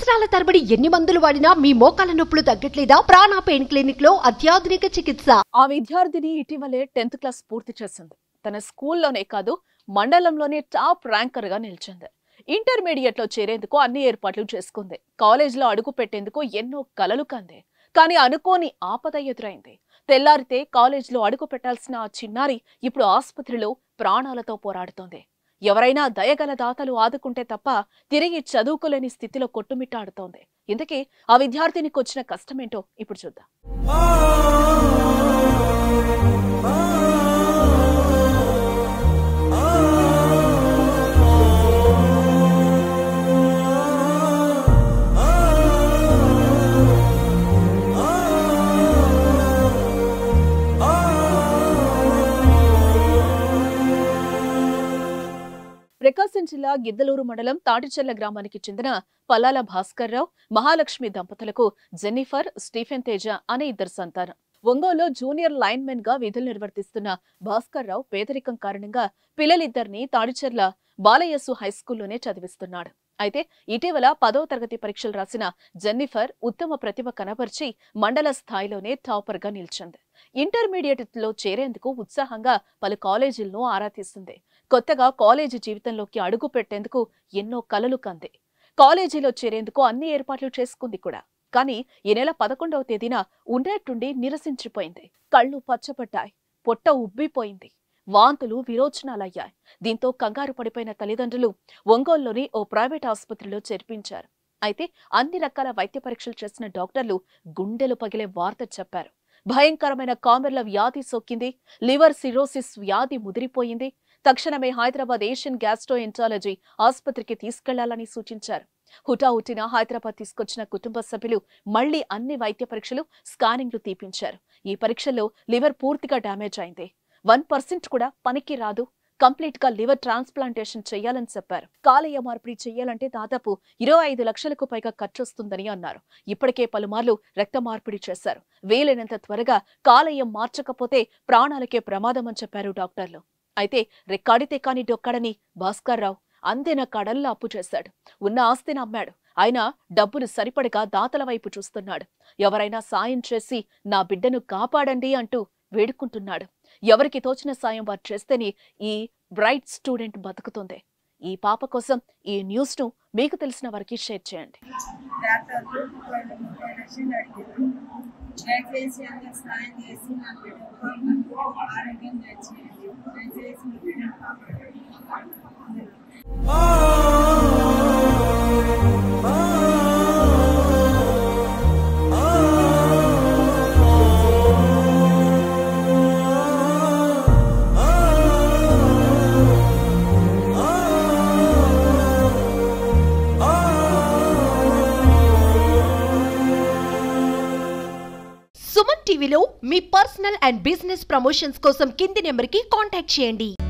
సంవత్సరాల తరబడి ఎన్ని మందులు వాడినా మీ మోకాల నొప్పులు తగ్గట్లేదా ప్రాణ పెయిన్ క్లినిక్ లో అత్యాధునిక చికిత్స ఆ విద్యార్థిని ఇటీవలే టెన్త్ క్లాస్ పూర్తి చేసింది తన స్కూల్లోనే కాదు మండలంలోనే టాప్ ర్యాంకర్ గా నిలిచింది ఇంటర్మీడియట్ లో చేరేందుకు అన్ని ఏర్పాట్లు చేసుకుంది కాలేజీలో అడుగు పెట్టేందుకు ఎన్నో కలలు కంది కానీ అనుకోని ఆపద ఎదురైంది తెల్లారితే కాలేజీలో అడుగు పెట్టాల్సిన ఆ చిన్నారి ఇప్పుడు ఆసుపత్రిలో ప్రాణాలతో పోరాడుతోంది ఎవరైనా దయగల దాతలు ఆదుకుంటే తప్ప తిరిగి చదువుకోలేని స్థితిలో కొట్టుమిట్టాడుతోంది ఇందుకే ఆ విద్యార్థినికి వచ్చిన కష్టమేంటో ఇప్పుడు చూద్దాం ప్రకాశం జిల్లా గిద్దలూరు మండలం తాటిచెర్ల గ్రామానికి చెందిన పల్లాల భాస్కర్ రావు మహాలక్ష్మి దంపతులకు జెన్నిఫర్ స్టీఫెన్ తేజ అనే ఇద్దరు సంతానం ఒంగోలులో జూనియర్ లైన్మెన్ గా విధులు నిర్వర్తిస్తున్న భాస్కర్ రావు పేదరికం కారణంగా పిల్లలిద్దరిని తాడిచెర్ల బాలయస్సు హైస్కూల్లోనే చదివిస్తున్నాడు అయితే ఇటీవల పదో తరగతి పరీక్షలు రాసిన జెన్నిఫర్ ఉత్తమ ప్రతిభ కనబర్చి మండల స్థాయిలోనే టాపర్ గా నిలిచింది ఇంటర్మీడియట్ లో చేరేందుకు ఉత్సాహంగా పలు కాలేజీలను ఆరా తీస్తుంది కొత్తగా కాలేజీ జీవితంలోకి అడుగు పెట్టేందుకు ఎన్నో కలలు కంది కాలేజీలో చేరేందుకు అన్ని ఏర్పాట్లు చేసుకుంది కూడా కానీ ఈ నెల పదకొండవ తేదీన ఉండేట్టుండి నిరసించిపోయింది కళ్ళు పచ్చపట్టాయి పొట్ట ఉబ్బిపోయింది వాంతులు విరోచనాలయ్యాయి దీంతో కంగారు పడిపోయిన తల్లిదండ్రులు ఒంగోలులోని ఓ ప్రైవేట్ ఆసుపత్రిలో చేర్పించారు అయితే అన్ని రకాల వైద్య పరీక్షలు చేసిన డాక్టర్లు గుండెలు పగిలే వార్త చెప్పారు భయంకరమైన కామెర్ల వ్యాధి సోకింది లివర్ సిరోసిస్ వ్యాధి ముదిరిపోయింది తక్షణమే హైదరాబాద్ ఏషియన్ గ్యాస్ట్రో ఎంటాలజీ ఆసుపత్రికి తీసుకెళ్లాలని సూచించారు హుటాహుటిన హైదరాబాద్ తీసుకొచ్చిన కుటుంబ సభ్యులు మళ్లీ అన్ని వైద్య పరీక్షలు స్కానింగ్లు తీపించారు ఈ పరీక్షల్లో లివర్ పూర్తిగా డ్యామేజ్ అయింది వన్ పర్సెంట్ కూడా పనికి రాదు కంప్లీట్ గా లివర్ ట్రాన్స్ప్లాంటేషన్ చేయాలని చెప్పారు కాలేయ మార్పిడి చేయాలంటే దాదాపు ఇరవై ఐదు లక్షలకు పైగా ఖర్చు వస్తుందని అన్నారు ఇప్పటికే పలుమార్లు రక్త మార్పిడి చేశారు వీలైనంత త్వరగా కాలేయం మార్చకపోతే ప్రాణాలకే ప్రమాదం అని చెప్పారు డాక్టర్లు అయితే రెక్కాడితే కాని డొక్కడని భాస్కర్ రావు అందిన కడల్లా అప్పు చేశాడు ఉన్న ఆస్తిని అమ్మాడు అయినా డబ్బులు సరిపడగా దాతల వైపు చూస్తున్నాడు ఎవరైనా సాయం చేసి నా బిడ్డను కాపాడండి అంటూ వేడుకుంటున్నాడు ఎవరికి తోచిన సాయం వారు చేస్తేనే ఈ బ్రైట్ స్టూడెంట్ బతుకుతుంది ఈ పాప కోసం ఈ న్యూస్ ను మీకు తెలిసిన వారికి షేర్ చేయండి డాక్టర్లు వాళ్ళు ముప్పై లక్షలు అడిగారు దయచేసి అందరు సాయం చేసి నా బిడ్డకు ఆరోగ్యం తెచ్చేయండి దయచేసి మీ బిడ్డను కాపాడండి సుమన్ టీవీలో మీ పర్సనల్ అండ్ బిజినెస్ ప్రమోషన్స్ కోసం కింది నెంబర్ కి కాంటాక్ట్ చేయండి